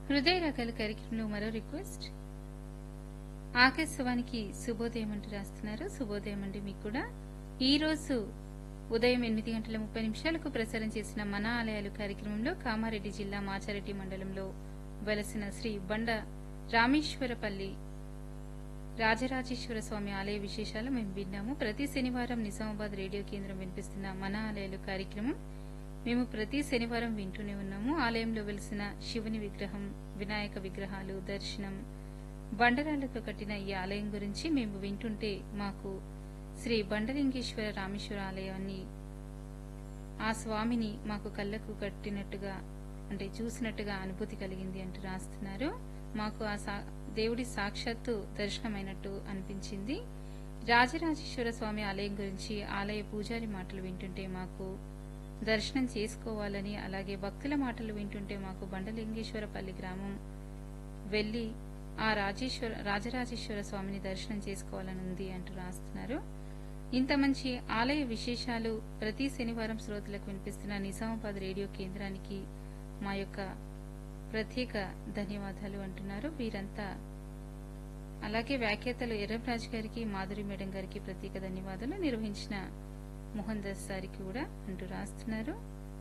హృదయ రకాల కార్యక్రమంలో మరో రిక్వెస్ట్ ఆకాశవాణికి శుభోదయం అంటూ రాస్తున్నారు శుభోదయం అండి మీకు కూడా ఈ రోజు ఉదయం ఎనిమిది గంటల ముప్పై నిమిషాలకు ప్రసారం చేసిన మన ఆలయాలు కార్యక్రమంలో కామారెడ్డి జిల్లా మాచారెడ్డి మండలంలో వెలసిన శ్రీ బండ రామేశ్వరపల్లి రాజరాజేశ్వర స్వామి ఆలయ విశేషాలు మేము విన్నాము ప్రతి శనివారం నిజామాబాద్ రేడియో కేంద్రం వినిపిస్తున్న మన ఆలయాలు కార్యక్రమం మేము ప్రతి శనివారం వింటూనే ఉన్నాము ఆలయంలో వెలిసిన శివుని విగ్రహం వినాయక విగ్రహాలు దర్శనం బండరాళ్లతో కట్టిన ఈ ఆలయం గురించి మేము వింటుంటే మాకు శ్రీ బండలింగేశ్వర రామేశ్వర ఆలయాన్ని ఆ స్వామిని మాకు కళ్ళకు కట్టినట్టుగా అంటే చూసినట్టుగా అనుభూతి కలిగింది అంటూ రాస్తున్నారు మాకు ఆ సా- దేవుడి సాక్షాత్తు దర్శనమైనట్టు అనిపించింది రాజరాజేశ్వర స్వామి ఆలయం గురించి ఆలయ పూజారి మాటలు వింటుంటే మాకు దర్శనం చేసుకోవాలని అలాగే భక్తుల మాటలు వింటుంటే మాకు బండలింగేశ్వరపల్లి గ్రామం వెళ్లి ఆ రాజేశ్వర రాజరాజేశ్వర స్వామిని దర్శనం చేసుకోవాలని ఉంది అంటూ రాస్తున్నారు ఇంత మంచి ఆలయ విశేషాలు ప్రతి శనివారం శ్రోతలకు వినిపిస్తున్న నిజామాబాద్ రేడియో కేంద్రానికి మా యొక్క ప్రత్యేక ధన్యవాదాలు అంటున్నారు వీరంతా అలాగే వ్యాఖ్యాతలు ఎర్రరాజు గారికి మాధురి మేడం గారికి ప్రత్యేక ధన్యవాదాలు నిర్వహించిన మోహన్ దాస్ సారికి కూడా అంటూ రాస్తున్నారు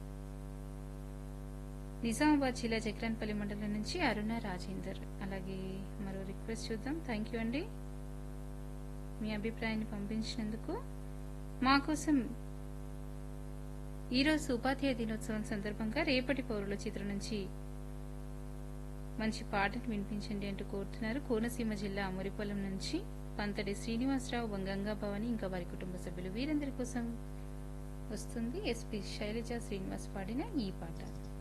నిజామాబాద్ జిల్లా జక్రాన్పల్లి మండలం నుంచి అరుణ రాజేందర్ అలాగే మరో రిక్వెస్ట్ చూద్దాం థ్యాంక్ యూ అండి మీ అభిప్రాయాన్ని పంపించినందుకు మా కోసం ఈరోజు ఉపాధ్యాయ దినోత్సవం సందర్భంగా రేపటి పౌరుల చిత్రం నుంచి మంచి పాటను వినిపించండి అంటూ కోరుతున్నారు కోనసీమ జిల్లా మురిపొలం నుంచి పంతడి శ్రీనివాసరావు గంగా భవాని ఇంకా వారి కుటుంబ సభ్యులు వీరందరి కోసం వస్తుంది ఎస్పి శైలజ శ్రీనివాస్ పాడిన ఈ పాట